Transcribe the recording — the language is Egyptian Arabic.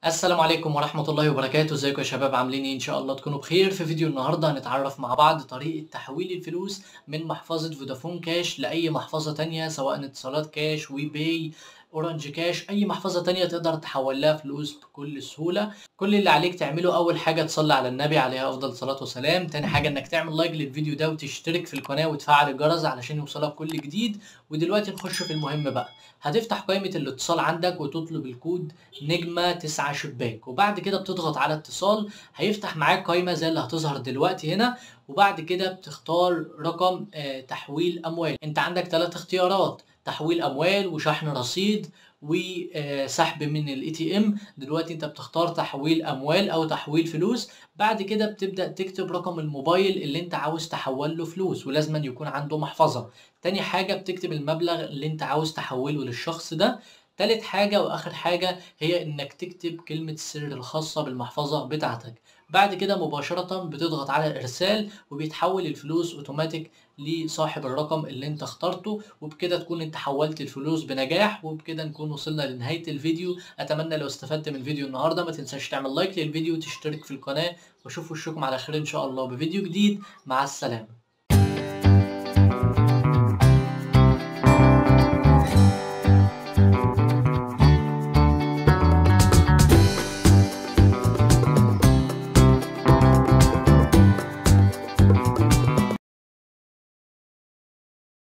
السلام عليكم ورحمة الله وبركاته ازيكم يا شباب عاملين ايه ان شاء الله تكونوا بخير في فيديو النهاردة هنتعرف مع بعض طريقة تحويل الفلوس من محفظة فودافون كاش لأي محفظة تانية سواء اتصالات كاش وي باي اورنج كاش اي محفظة تانية تقدر تحول لها فلوس بكل سهولة كل اللي عليك تعمله اول حاجة تصلي على النبي عليه افضل صلاة وسلام تاني حاجة انك تعمل لايك للفيديو ده وتشترك في القناة وتفعل الجرس علشان يوصلك كل جديد ودلوقتي نخش في المهم بقى هتفتح قائمة الاتصال عندك وتطلب الكود نجمة تسعة شباك وبعد كده بتضغط على اتصال هيفتح معاك قائمة زي اللي هتظهر دلوقتي هنا وبعد كده بتختار رقم آه، تحويل أموال انت عندك ثلاث اختيارات تحويل أموال وشحن رصيد وسحب من الاي تي ام دلوقتي انت بتختار تحويل اموال او تحويل فلوس بعد كده بتبدا تكتب رقم الموبايل اللي انت عاوز تحول له فلوس ولازم يكون عنده محفظه تاني حاجه بتكتب المبلغ اللي انت عاوز تحوله للشخص ده تالت حاجة وآخر حاجة هي إنك تكتب كلمة السر الخاصة بالمحفظة بتاعتك بعد كده مباشرة بتضغط على الإرسال وبيتحول الفلوس أوتوماتيك لصاحب الرقم اللي انت اخترته وبكده تكون انت حولت الفلوس بنجاح وبكده نكون وصلنا لنهاية الفيديو أتمنى لو استفدت من الفيديو النهاردة ما تنساش تعمل لايك للفيديو وتشترك في القناة واشوف وشكم على خير إن شاء الله بفيديو جديد مع السلامة